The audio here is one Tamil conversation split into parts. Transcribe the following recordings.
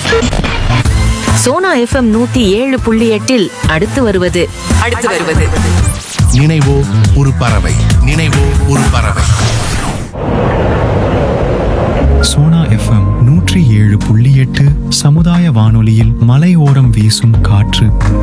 சோனா எஃப்எம் நூத்தி ஏழு புள்ளி எட்டில் அடுத்து வருவது அடுத்து வருவது நினைவோ ஒரு பறவை நினைவோ ஒரு பறவை சோனா எஃப்எம் நூற்றி ஏழு புள்ளி எட்டு சமுதாய வானொலியில் மலையோரம் வீசும் காற்று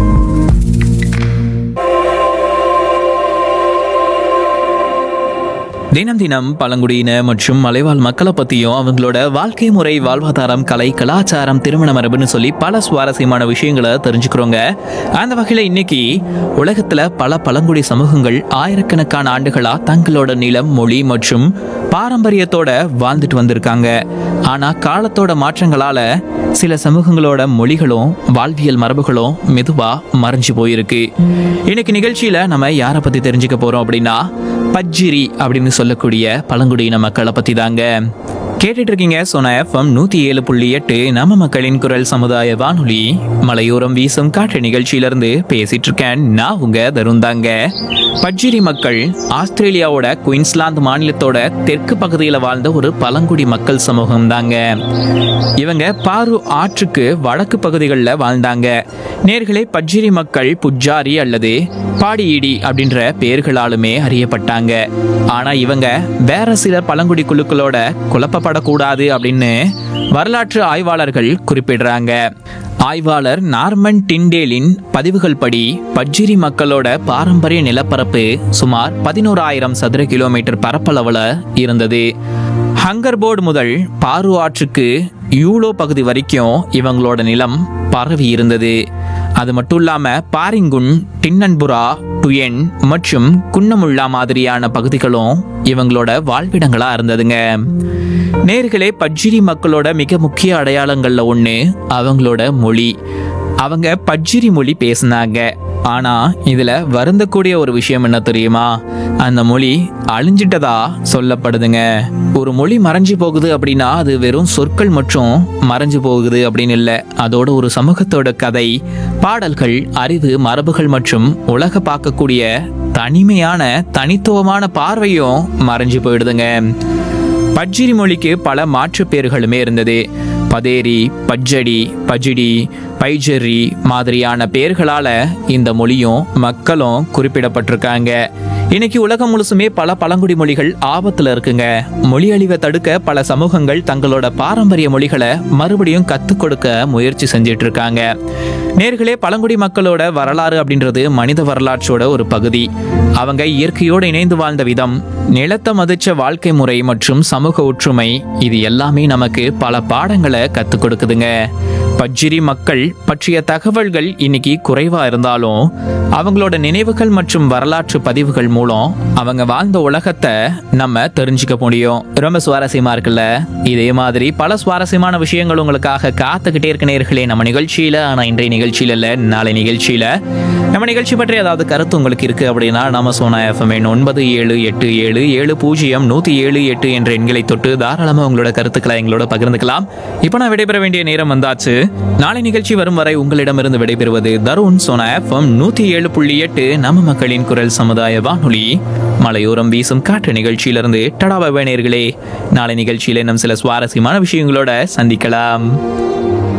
தினம் தினம் பழங்குடியின மற்றும் மலைவாழ் மக்களை பற்றியும் அவங்களோட வாழ்க்கை முறை வாழ்வாதாரம் கலை கலாச்சாரம் திருமண மரபுன்னு சொல்லி பல சுவாரஸ்யமான விஷயங்களை தெரிஞ்சுக்கிறோங்க அந்த வகையில் இன்னைக்கு உலகத்தில் பல பழங்குடி சமூகங்கள் ஆயிரக்கணக்கான ஆண்டுகளாக தங்களோட நிலம் மொழி மற்றும் பாரம்பரியத்தோட வாழ்ந்துட்டு வந்திருக்காங்க ஆனால் காலத்தோட மாற்றங்களால சில சமூகங்களோட மொழிகளும் வாழ்வியல் மரபுகளும் மெதுவா மறைஞ்சு போயிருக்கு இன்னைக்கு நிகழ்ச்சியில நம்ம யாரை பத்தி தெரிஞ்சுக்க போறோம் அப்படின்னா பஜ்ஜிரி அப்படின்னு சொல்லக்கூடிய பழங்குடியின மக்களை பத்தி தாங்க கேட்டுட்டு இருக்கீங்க சோனா எஃப்எம் நூத்தி ஏழு புள்ளி எட்டு நம்ம மக்களின் குரல் சமுதாய வானொலி மலையோரம் வீசும் காற்று நிகழ்ச்சியிலிருந்து பேசிட்டு இருக்கேன் நான் உங்க தருந்தாங்க பட்ஜிரி மக்கள் ஆஸ்திரேலியாவோட குயின்ஸ்லாந்து மாநிலத்தோட தெற்கு பகுதியில் வாழ்ந்த ஒரு பழங்குடி மக்கள் சமூகம் தாங்க இவங்க பாரு ஆற்றுக்கு வடக்கு பகுதிகளில் வாழ்ந்தாங்க நேர்களே பட்ஜிரி மக்கள் புஜாரி அல்லது பாடியிடி அப்படின்ற பெயர்களாலுமே அறியப்பட்டாங்க ஆனா இவங்க வேற சில பழங்குடி குழுக்களோட குழப்பப்படக்கூடாது அப்படின்னு வரலாற்று ஆய்வாளர்கள் குறிப்பிடுறாங்க ஆய்வாளர் நார்மன் டிண்டேலின் பதிவுகள் படி பட்ஜிரி மக்களோட பாரம்பரிய நிலப்பரப்பு சுமார் பதினோராயிரம் சதுர கிலோமீட்டர் பரப்பளவுல இருந்தது ஹங்கர்போர்டு முதல் பாரு ஆற்றுக்கு யூலோ பகுதி வரைக்கும் இவங்களோட நிலம் பரவி இருந்தது அது மட்டும் இல்லாம பாரிங்குன் டின்னன்புரா டுயன் மற்றும் குன்னமுல்லா மாதிரியான பகுதிகளும் இவங்களோட வாழ்விடங்களா இருந்ததுங்க நேர்களே பட்ஜிரி மக்களோட மிக முக்கிய அடையாளங்கள்ல ஒண்ணு அவங்களோட மொழி அவங்க பட்ஜிரி மொழி பேசினாங்க ஆனா இதுல வருந்தக்கூடிய ஒரு விஷயம் என்ன தெரியுமா அந்த மொழி அழிஞ்சிட்டதா சொல்லப்படுதுங்க ஒரு மொழி மறைஞ்சு போகுது அப்படின்னா அது வெறும் சொற்கள் மற்றும் மறைஞ்சு போகுது அப்படின்னு இல்லை அதோட ஒரு சமூகத்தோட கதை பாடல்கள் அறிவு மரபுகள் மற்றும் உலக பார்க்கக்கூடிய தனிமையான தனித்துவமான பார்வையும் மறைஞ்சு போயிடுதுங்க பட்ஜிரி மொழிக்கு பல மாற்று பேர்களுமே இருந்தது பதேரி பஜ்ஜடி பஜிடி பைஜரி மாதிரியான பெயர்களால இந்த மொழியும் மக்களும் குறிப்பிடப்பட்டிருக்காங்க இன்னைக்கு உலகம் முழுசுமே பல பழங்குடி மொழிகள் ஆபத்துல இருக்குங்க மொழி அழிவை தடுக்க பல சமூகங்கள் தங்களோட பாரம்பரிய மொழிகளை மறுபடியும் கத்துக் கொடுக்க முயற்சி செஞ்சிட்டு இருக்காங்க நேர்களே பழங்குடி மக்களோட வரலாறு அப்படின்றது மனித வரலாற்றோட ஒரு பகுதி அவங்க இயற்கையோடு இணைந்து வாழ்ந்த விதம் நிலத்தை மதிச்ச வாழ்க்கை முறை மற்றும் சமூக ஒற்றுமை இது எல்லாமே நமக்கு பல பாடங்களை கத்துக் கொடுக்குதுங்க பஜ்ஜிரி மக்கள் பற்றிய தகவல்கள் இன்னைக்கு குறைவா இருந்தாலும் அவங்களோட நினைவுகள் மற்றும் வரலாற்று பதிவுகள் மூலம் அவங்க வாழ்ந்த உலகத்தை நம்ம தெரிஞ்சுக்க முடியும் ரொம்ப சுவாரஸ்யமா இருக்குல்ல இதே மாதிரி பல சுவாரஸ்யமான விஷயங்கள் உங்களுக்காக காத்துக்கிட்டே இருக்க நேர்களே நம்ம நிகழ்ச்சியில ஆனா இன்றைய நிகழ்ச்சியில இல்ல நாளை நிகழ்ச்சியில நம்ம நிகழ்ச்சி பற்றி ஏதாவது கருத்து உங்களுக்கு இருக்கு அப்படின்னா நம்ம சோனா எஃப்எம் எண் ஒன்பது ஏழு எட்டு ஏழு ஏழு பூஜ்ஜியம் நூத்தி ஏழு எட்டு என்ற எண்களை தொட்டு தாராளமா உங்களோட கருத்துக்களை எங்களோட பகிர்ந்துக்கலாம் இப்போ நான் விடைபெற வேண்டிய நேரம் வந்தாச்சு நாளை நிகழ்ச்சி வரும் வரை உங்களிடமிருந்து விடைபெறுவது தருண் சோனா எஃப்எம் நூத்தி ஏழு புள்ளி எட்டு நம்ம மக்களின் குரல் சமுதாய வானொலி மலையோரம் வீசும் காற்று நிகழ்ச்சியிலிருந்து டடாபா நேயர்களே நாளை நிகழ்ச்சியில இன்னும் சில சுவாரஸ்யமான விஷயங்களோட சந்திக்கலாம்